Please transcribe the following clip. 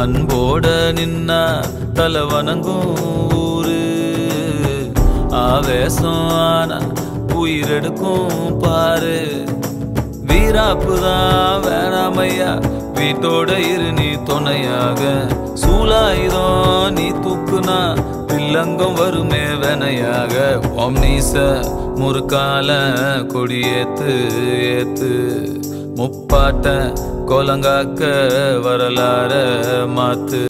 அன்போட நின்னா தலை வணங்கும் ஊரு ஆவேசம் ஆனா உயிரெடுக்கும் பாரு வீராப்பு தான் வேணாமையா வீட்டோட இரு நீ துணையாக சூலாயுதம் நீ தூக்குனா வில்லங்கம் வருமே வெனையாக ஓம் நீச முறுக்கால கொடியேத்து ஏத்து முப்பாட்ட கோலங்காக்க வரலாற மாத்து